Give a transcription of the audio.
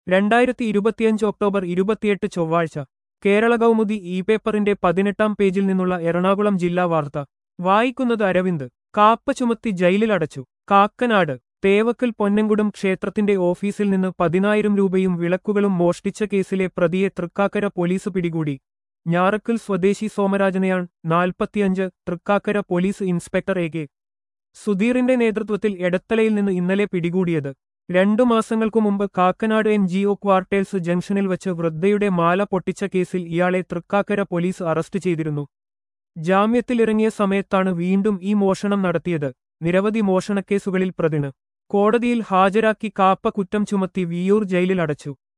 രണ്ടായിരത്തി ഇരുപത്തിയഞ്ച് ഒക്ടോബർ ഇരുപത്തിയെട്ട് ചൊവ്വാഴ്ച കേരള കൗമുദി ഇ പേപ്പറിന്റെ പതിനെട്ടാം പേജിൽ നിന്നുള്ള എറണാകുളം ജില്ലാ വാർത്ത വായിക്കുന്നത് അരവിന്ദ് കാപ്പ ചുമത്തി ജയിലിലടച്ചു കാക്കനാട് തേവക്കൽ പൊന്നൻകുടം ക്ഷേത്രത്തിന്റെ ഓഫീസിൽ നിന്ന് പതിനായിരം രൂപയും വിളക്കുകളും മോഷ്ടിച്ച കേസിലെ പ്രതിയെ തൃക്കാക്കര പോലീസ് പിടികൂടി ഞാറക്കൽ സ്വദേശി സോമരാജനെയാണ് നാൽപ്പത്തിയഞ്ച് Thrikkakara police inspector A K സുധീറിന്റെ നേതൃത്വത്തിൽ എടത്തലയിൽ നിന്ന് ഇന്നലെ പിടികൂടിയത് രണ്ടു മാസങ്ങൾക്കു മുമ്പ് Kakkanad N G O quarters ജംഗ്ഷനിൽ വച്ച് വൃദ്ധയുടെ മാല പൊട്ടിച്ച കേസിൽ ഇയാളെ തൃക്കാക്കര പോലീസ് അറസ്റ്റ് ചെയ്തിരുന്നു ജാമ്യത്തിലിറങ്ങിയ സമയത്താണ് വീണ്ടും ഈ മോഷണം നടത്തിയത് നിരവധി മോഷണക്കേസുകളിൽ പ്രതിന് കോടതിയിൽ ഹാജരാക്കി കാപ്പ കുറ്റം ചുമത്തി വിയൂർ ജയിലിൽ അടച്ചു